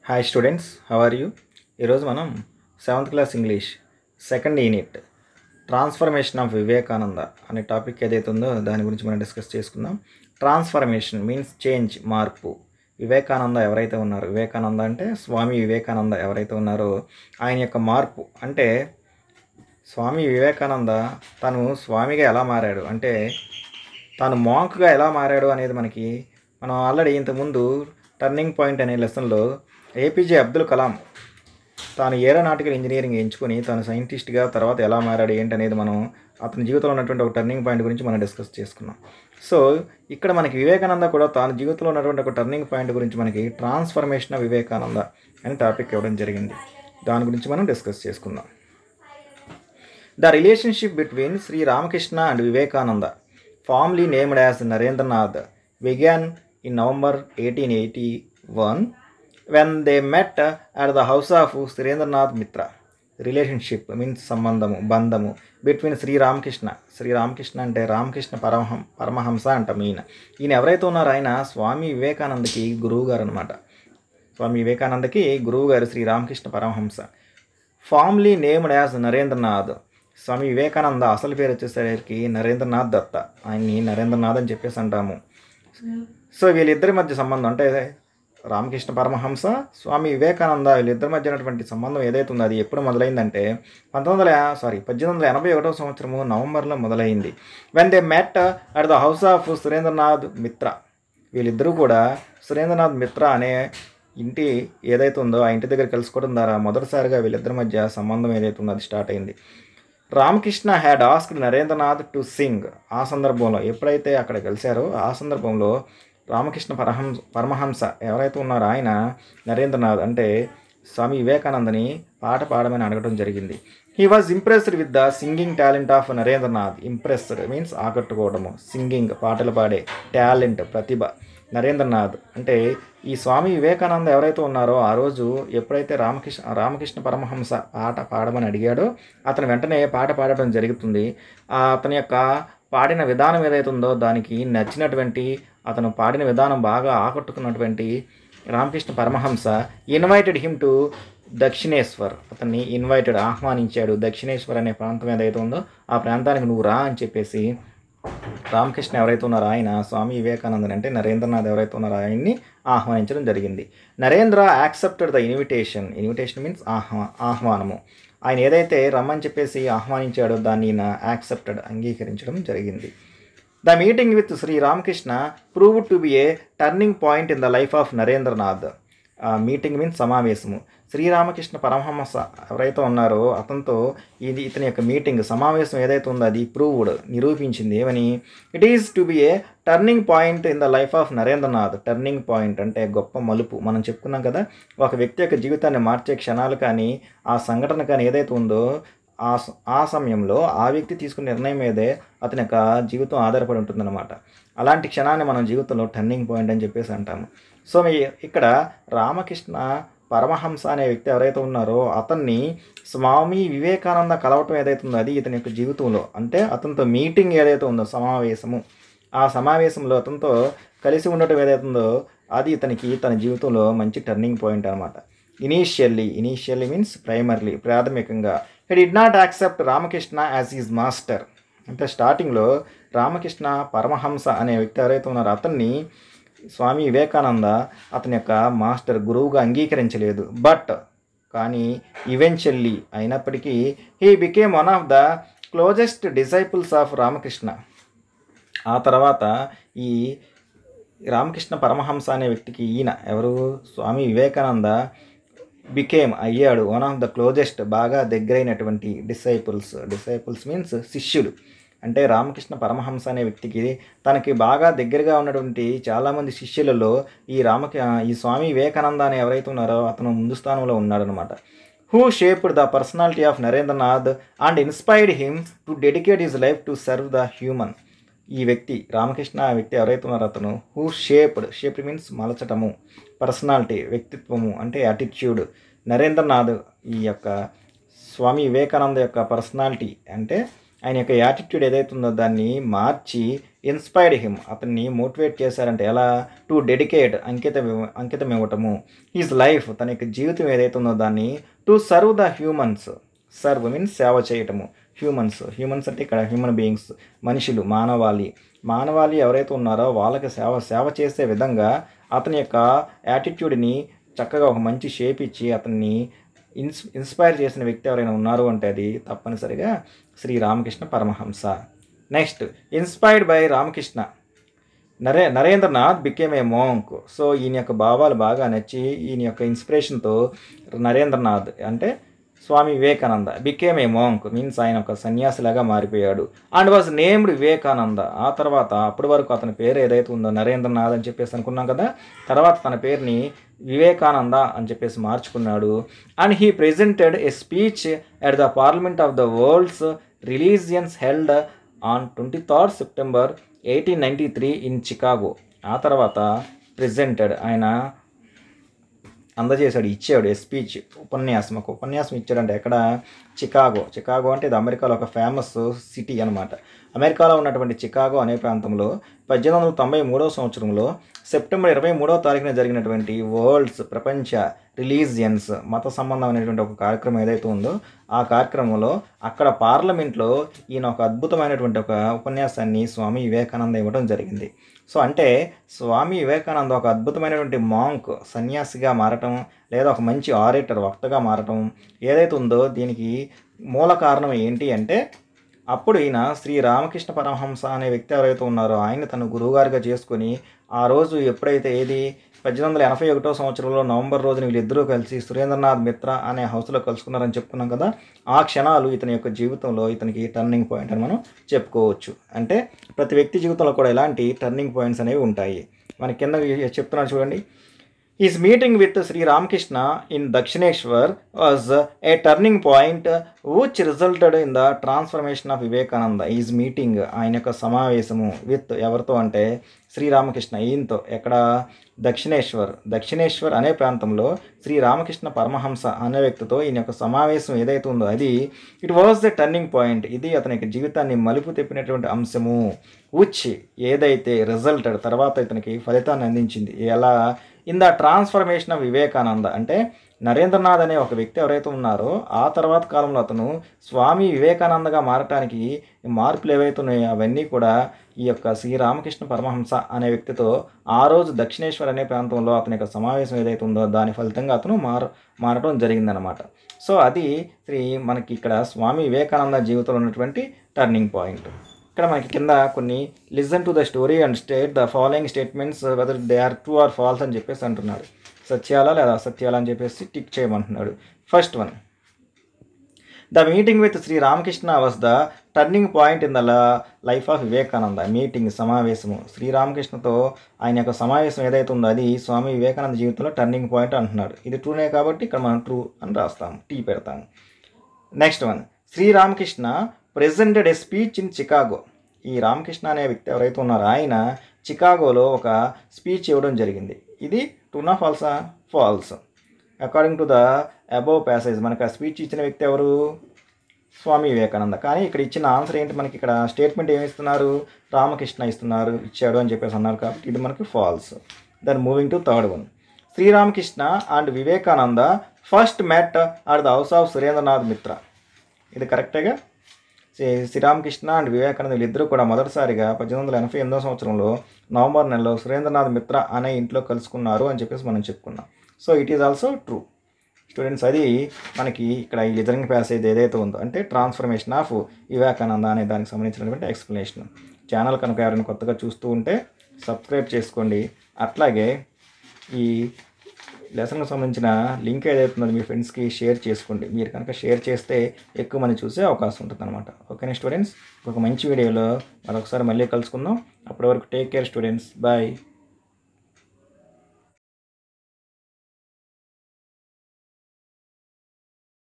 Hi students how are you ఈరోజు మనం seventh class English second unit transformation of Vivekananda అనే topic ఏదైతే ఉందో దాని గురించి మనం డిస్కస్ చేసుకుందాం ట్రాన్స్ఫర్మేషన్ మీన్స్ చేంజ్ మార్పు వివేకానంద ఎవరైతే ఉన్నారో వివేకానంద అంటే స్వామి వివేకానంద ఎవరైతే ఉన్నారో ఆయన యొక్క మార్పు అంటే స్వామి వివేకానంద తను స్వామిగా ఎలా మారాడు అంటే తాను మాంక్గా ఎలా మారాడు అనేది మనకి మనం ఆల్రెడీ ఇంతకుముందు టర్నింగ్ పాయింట్ అనే లెసన్లో ఏపీజే అబ్దుల్ కలాం తాను ఏరోనాటికల్ ఇంజనీరింగ్ ఎంచుకొని తాను సైంటిస్ట్గా తర్వాత ఎలా మారాడు ఏంటి అనేది మనం అతని జీవితంలో ఉన్నటువంటి ఒక టర్నింగ్ పాయింట్ గురించి మనం డిస్కస్ చేసుకున్నాం సో ఇక్కడ మనకి వివేకానంద కూడా తాను జీవితంలో ఉన్నటువంటి ఒక టర్నింగ్ పాయింట్ గురించి మనకి ట్రాన్స్ఫర్మేషన్ ఆఫ్ వివేకానంద అని టాపిక్ ఇవ్వడం జరిగింది దాని గురించి మనం డిస్కస్ చేసుకుందాం the relationship between Shri Ramakrishna and Vivekananda formally named as Narendranath began in November 1881 when they met at the house of Surendranath Mitra. Relationship means సంబంధము బంధము బిట్వీన్ శ్రీ రామకృష్ణ శ్రీ రామకృష్ణ అంటే రామకృష్ణ పరమహం పరమహంస అంటాం ఈయన ఈయన ఎవరైతే ఉన్నారో ఆయన స్వామి వివేకానందకి గురువు గారు అనమాట స్వామి వివేకానందకి గురువు గారు Shri Ramakrishna Paramahamsa formally named as Narendranath Swami Vivekananda అసలు పేరు వచ్చేసరికి నరేంద్రనాథ్ దత్త ఆయన్ని నరేంద్రనాథ్ అని చెప్పేసి అంటాము సో వీళ్ళిద్దరి మధ్య సంబంధం అంటే రామకృష్ణ పరమహంస స్వామి వివేకానంద వీళ్ళిద్దరి మధ్య ఉన్నటువంటి సంబంధం ఏదైతే ఉందో అది ఎప్పుడు మొదలైందంటే పంతొమ్మిది వందల సారీ పద్దెనిమిది వందల ఎనభై ఒకటో సంవత్సరము నవంబర్లో మొదలైంది when they met at the house of Surendranath Mitra వీళ్ళిద్దరూ కూడా సురేంద్రనాథ్ మిత్ర అనే ఇంటి ఏదైతే ఉందో ఆ ఇంటి దగ్గర కలుసుకోవడం ద్వారా మొదటిసారిగా వీళ్ళిద్దరి మధ్య సంబంధం ఏదైతే ఉందో అది స్టార్ట్ అయింది Ramakrishna had asked Narendranath to sing ఆ సందర్భంలో ఎప్పుడైతే అక్కడ కలిశారో ఆ సందర్భంలో రామకృష్ణ పరహంస పరమహంస ఎవరైతే ఉన్నారో ఆయన నరేంద్రనాథ్ అంటే స్వామి వివేకానందని పాట పాడమని అడగడం జరిగింది he was impressed with the singing talent of Narendranath impressed means ఆకట్టుకోవడము సింగింగ్ పాటలు పాడే టాలెంట్ ప్రతిభ నరేంద్రనాథ్ అంటే ఈ స్వామి వివేకానంద ఎవరైతే ఉన్నారో ఆ రోజు ఎప్పుడైతే రామకృష్ణ రామకృష్ణ పరమహంస పాట పాడమని అడిగాడో అతను వెంటనే పాట పాడటం జరుగుతుంది ఆ అతని యొక్క పాడిన విధానం ఏదైతే ఉందో దానికి నచ్చినటువంటి అతను పాడిన విధానం బాగా ఆకట్టుకున్నటువంటి Ramakrishna Paramahamsa invited him to Dakshineswar అతన్ని ఇన్వైటెడ్ ఆహ్వానించాడు దక్షిణేశ్వర్ అనే ప్రాంతం ఏదైతే ఉందో ఆ ప్రాంతానికి నువ్వు రా అని చెప్పేసి రామకృష్ణ ఎవరైతే ఉన్నారో ఆయన స్వామి వివేకానందన్ అంటే నరేంద్రనాథ్ ఎవరైతే ఉన్నారో ఆయన్ని ఆహ్వానించడం జరిగింది Narendra accepted the invitation invitation means ఆహ్వా ఆహ్వానము ఆయన ఏదైతే రమ్మని చెప్పేసి ఆహ్వానించాడో దాన్ని ఈయన యాక్సెప్టెడ్ అంగీకరించడం జరిగింది the meeting with Shri Ramakrishna prove to be a turning point in the life of Narendranath meeting means సమావేశము శ్రీరామకృష్ణ పరమహంస ఎవరైతే ఉన్నారో అతనితో ఇది ఇతని యొక్క మీటింగ్ సమావేశం ఏదైతే ఉందో అది ప్రూవ్డ్ నిరూపించింది ఏమని it is to be a turning point in the life of Narendranath turning point అంటే గొప్ప మలుపు మనం చెప్పుకున్నాం కదా ఒక వ్యక్తి యొక్క జీవితాన్ని మార్చే క్షణాలు కానీ ఆ సంఘటన కానీ ఏదైతే ఉందో ఆ ఆ సమయంలో ఆ వ్యక్తి తీసుకున్న నిర్ణయం మీదే అతని యొక్క జీవితం ఆధారపడి ఉంటుందన్నమాట అలాంటి క్షణాన్ని మనం జీవితంలో టర్నింగ్ పాయింట్ అని చెప్పేసి అంటాము సో మీ ఇక్కడ రామకృష్ణ పరమహంస అనే వ్యక్తి ఎవరైతే ఉన్నారో అతన్ని స్వామి వివేకానంద కలవటం ఏదైతే ఉందో అది ఇతని యొక్క జీవితంలో అంటే అతనితో మీటింగ్ ఏదైతే ఉందో సమావేశము ఆ సమావేశంలో అతనితో కలిసి ఉండటం ఏదైతే ఉందో అది ఇతనికి తన జీవితంలో మంచి టర్నింగ్ పాయింట్ అనమాట ఇనీషియల్లీ ఇనీషియల్లీ మీన్స్ ప్రైమర్లీ ప్రాథమికంగా he did not accept Ramakrishna as is master అంటే స్టార్టింగ్లో రామకృష్ణ పరమహంస అనే వ్యక్తి ఎవరైతే ఉన్నారో అతన్ని స్వామి వివేకానంద అతని యొక్క మాస్టర్ గురువుగా అంగీకరించలేదు బట్ కానీ ఈవెన్చువల్లీ అయినప్పటికీ he became one of the closest disciples of Ramakrishna ఆ తర్వాత ఈ రామకృష్ణ పరమహంస అనే వ్యక్తికి ఈయన ఎవరు స్వామి వివేకానంద బికేమ్ అయ్యాడు వన్ ఆఫ్ ద క్లోజెస్ట్ బాగా దగ్గరైనటువంటి డిసైపుల్స్ డిసైపుల్స్ మీన్స్ శిష్యులు అంటే రామకృష్ణ పరమహంస అనే వ్యక్తికి తనకి బాగా దగ్గరగా ఉన్నటువంటి చాలామంది శిష్యులలో ఈ రామకి ఈ స్వామి వివేకానంద అని ఎవరైతే ఉన్నారో అతను ముందు స్థానంలో ఉన్నాడనమాట who shaped the personality of Narendranath and inspired him to dedicate his life to serve the human ఈ వ్యక్తి రామకృష్ణ వ్యక్తి ఎవరైతే ఉన్నారో అతను హూ షేప్డ్ షేప్డ్ మీన్స్ మలచటము పర్సనాలిటీ వ్యక్తిత్వము అంటే యాటిట్యూడ్ నరేంద్రనాథ్ ఈ యొక్క స్వామి వివేకానంద యొక్క పర్సనాలిటీ అంటే ఆయన యొక్క యాటిట్యూడ్ ఏదైతే ఉందో దాన్ని మార్చి ఇన్స్పైర్డ్ హిమ్ అతన్ని మోటివేట్ చేశారంటే ఎలా టు డెడికేట్ అంకితం ఇవ్వ- అంకితం ఇవ్వటము హిజ్ లైఫ్ తన యొక్క జీవితం ఏదైతే ఉందో దాన్ని to serve the humans serve means సేవ చేయటము హ్యూమన్స్ హ్యూమన్స్ అంటే ఇక్కడ హ్యూమన్ బీయింగ్స్ మనుషులు మానవాళి మానవాళి ఎవరైతే ఉన్నారో వాళ్ళకి సేవ సేవ చేసే విధంగా అతని యొక్క యాటిట్యూడ్ని చక్కగా ఒక మంచి షేప్ ఇచ్చి అతన్ని ఇన్స్ ఇన్స్పైర్ చేసిన వ్యక్తి ఎవరైనా ఉన్నారు అంటే అది తప్పనిసరిగా Shri Ramakrishna Paramahamsa next inspired by Ramakrishna నరే Narendranath became a monk so ఈయన యొక్క భావాలు బాగా నచ్చి ఈయన యొక్క ఇన్స్పిరేషన్తో నరేంద్రనాథ్ అంటే Swami Vivekananda became a monk means ఆయన ఒక సన్యాసిలాగా మారిపోయాడు అండ్ వాజ్ నేమ్డ్ వివేకానంద ఆ తర్వాత అప్పటి వరకు అతని పేరు ఏదైతే ఉందో నరేంద్రనాథ్ అని చెప్పేసి అనుకున్నాం కదా తర్వాత తన పేరుని వివేకానంద అని చెప్పేసి మార్చుకున్నాడు and he presented a speech at the parliament of the world's religions held on twenty third September eighteen ninety three in Chicago ఆ తర్వాత ప్రెజెంటెడ్ ఆయన అందజేశాడు ఇచ్చాడు ఏ స్పీచ్ ఉపన్యాసం ఒక ఉపన్యాసం ఇచ్చాడంటే ఎక్కడ చికాగో చికాగో అంటే ఇది అమెరికాలో ఒక ఫేమస్ సిటీ అనమాట అమెరికాలో ఉన్నటువంటి చికాగో అనే ప్రాంతంలో పద్దెనిమిది వందల తొంభై మూడవ సంవత్సరంలో సెప్టెంబర్ ఇరవై మూడవ తారీఖున జరిగినటువంటి వరల్డ్స్ ప్రపంచ రిలీజియన్స్ మత సంబంధమైనటువంటి ఒక కార్యక్రమం ఏదైతే ఉందో ఆ కార్యక్రమంలో అక్కడ పార్లమెంట్లో ఈయన ఒక అద్భుతమైనటువంటి ఒక ఉపన్యాసాన్ని స్వామి వివేకానంద ఇవ్వడం జరిగింది సో అంటే స్వామి వివేకానంద ఒక అద్భుతమైనటువంటి మాంక్ సన్యాసిగా మారటం లేదా ఒక మంచి ఆరేటర్ వక్తగా మారటం ఏదైతే ఉందో దీనికి మూల కారణం ఏంటి అంటే అప్పుడు ఈయన శ్రీ రామకృష్ణ పరమహంస అనే వ్యక్తి ఎవరైతే ఉన్నారో ఆయన తన గురువుగారిగా చేసుకొని ఆ రోజు ఎప్పుడైతే ఏది పద్దెనిమిది వందల ఎనభై ఒకటో సంవత్సరంలో నవంబర్ రోజున వీళ్ళిద్దరూ కలిసి సురేంద్రనాథ్ మిత్ర అనే హౌస్లో కలుసుకున్నారని చెప్పుకున్నాం కదా ఆ క్షణాలు ఇతని యొక్క జీవితంలో ఇతనికి టర్నింగ్ పాయింట్ అని మనం చెప్పుకోవచ్చు అంటే ప్రతి వ్యక్తి జీవితంలో కూడా ఇలాంటి టర్నింగ్ పాయింట్స్ అనేవి ఉంటాయి మన కింద చెప్తున్నారు చూడండి His meeting with Sri Ramakrishna in Dakshineshwar was a turning point which resulted in the transformation of Vivekananda. His meeting ఆయన యొక్క సమావేశము విత్ ఎవరితో అంటే శ్రీరామకృష్ణ ఈయనతో ఎక్కడ దక్షిణేశ్వర్ దక్షిణేశ్వర్ అనే ప్రాంతంలో శ్రీ రామకృష్ణ పరమహంస అనే వ్యక్తితో ఈయన యొక్క సమావేశం ఏదైతే ఉందో అది it was the turning point ఇది అతని యొక్క జీవితాన్ని మలుపు తిప్పినటువంటి అంశము విచ్ ఏదైతే రిజల్టెడ్ తర్వాత ఇతనికి ఫలితాన్ని అందించింది ఎలా in the transformation of Vivekananda అంటే నరేంద్రనాథ్ అనే ఒక వ్యక్తి ఎవరైతే ఉన్నారో ఆ తర్వాత కాలంలో అతను స్వామి వివేకానందగా మారటానికి ఈ మార్పులు ఏవైతే ఉన్నాయో అవన్నీ కూడా ఈ యొక్క శ్రీరామకృష్ణ పరమహంస అనే వ్యక్తితో ఆ రోజు దక్షిణేశ్వర్ అనే ప్రాంతంలో అతని యొక్క సమావేశం ఏదైతే ఉందో దాని ఫలితంగా అతను మార మారడం జరిగిందనమాట సో అది శ్రీ మనకి ఇక్కడ స్వామి వివేకానంద జీవితంలో ఉన్నటువంటి టర్నింగ్ పాయింట్ ఇక్కడ మనకి కింద కొన్ని listen to the story and state the following statements whether they are true or false అని చెప్పేసి అంటున్నాడు సత్యాలా లేదా అసత్యాలా అని చెప్పేసి టిక్ చేయమంటున్నాడు first one the meeting with Shri Ramakrishna was the turning point in the life of Vivekananda meeting సమావేశము శ్రీరామకృష్ణతో ఆయన యొక్క సమావేశం ఏదైతే ఉందో అది స్వామి వివేకానంద జీవితంలో టర్నింగ్ పాయింట్ అంటున్నాడు ఇది ట్రూనే కాబట్టి ఇక్కడ మనం ట్రూ అని రాస్తాము టీ పెడతాము next one Shri Ramakrishna presented a speech in Chicago ఈ రామకృష్ణ అనే వ్యక్తి ఎవరైతే ఉన్నారో ఆయన చికాగోలో ఒక స్పీచ్ ఇవ్వడం జరిగింది ఇది ట్రూనా ఫాల్సా false according to the above passage మనకు ఆ స్పీచ్ ఇచ్చిన వ్యక్తి ఎవరు స్వామి వివేకానంద కానీ ఇక్కడ ఇచ్చిన ఆన్సర్ ఏంటి మనకి ఇక్కడ స్టేట్మెంట్ ఏమి ఇస్తున్నారు రామకృష్ణ ఇస్తున్నారు ఇచ్చాడు అని చెప్పేసి అన్నారు కాబట్టి ఇది మనకి false then moving to third one Shri Ramakrishna and Vivekananda first met at the house of Surendranath Mitra ఇది కరెక్టేగా శ్రీ శ్రీరామకృష్ణ అండ్ వివేకానంద వీళ్ళిద్దరూ కూడా మొదటిసారిగా పద్దెనిమిది వందల ఎనభై ఎనిమిదో సంవత్సరంలో నవంబర్ నెలలో సురేంద్రనాథ్ మిత్ర అనే ఇంట్లో కలుసుకున్నారు అని చెప్పేసి మనం చెప్పుకున్నాం so it is also true students అది మనకి ఇక్కడ ఈ లిజరింగ్ ప్యాసేజ్ ఏదైతే ఉందో అంటే ట్రాన్స్ఫర్మేషన్ ఆఫ్ వివేకానంద అనే దానికి సంబంధించినటువంటి ఎక్స్ప్లెనేషన్ ఛానల్ కనుక ఎవరైనా కొత్తగా చూస్తూ ఉంటే సబ్స్క్రైబ్ చేసుకోండి అట్లాగే ఈ లెసన్కి సంబంధించిన లింక్ ఏదైతే ఉందో మీ ఫ్రెండ్స్కి షేర్ చేసుకోండి మీరు కనుక షేర్ చేస్తే ఎక్కువ మంది చూసే అవకాశం ఉంటుంది అనమాట ఓకేనా స్టూడెంట్స్ ఒక మంచి వీడియోలో మరొకసారి మళ్ళీ కలుసుకుందాం అప్పటి వరకు టేక్ కేర్ స్టూడెంట్స్ బాయ్